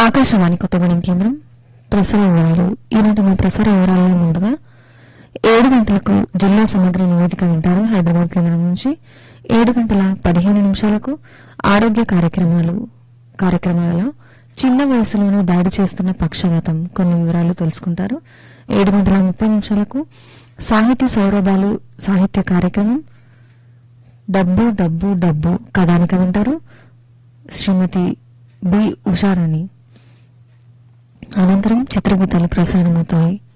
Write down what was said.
ఆకాశవాణి కొత్తగూడెం కేంద్రం ప్రసార వివరాలు ఈనాటి మా ప్రసార వివరాలలో ముందుగా ఏడు గంటలకు జిల్లా సమగ్ర నివేదిక వింటారు హైదరాబాద్ కేంద్రం నుంచి ఏడు గంటల పదిహేను నిమిషాలకు ఆరోగ్య కార్యక్రమాలు కార్యక్రమాలలో చిన్న వయసులోనే దాడి చేస్తున్న పక్షవాతం కొన్ని వివరాలు తెలుసుకుంటారు ఏడు గంటల ముప్పై నిమిషాలకు సాహితీ సౌరభాలు సాహిత్య కార్యక్రమం డబ్బు డబ్బు డబ్బు కథానిక వింటారు శ్రీమతి బి ఉషారాణి అనంతరం చిత్రగీతాలు ప్రసారమవుతాయి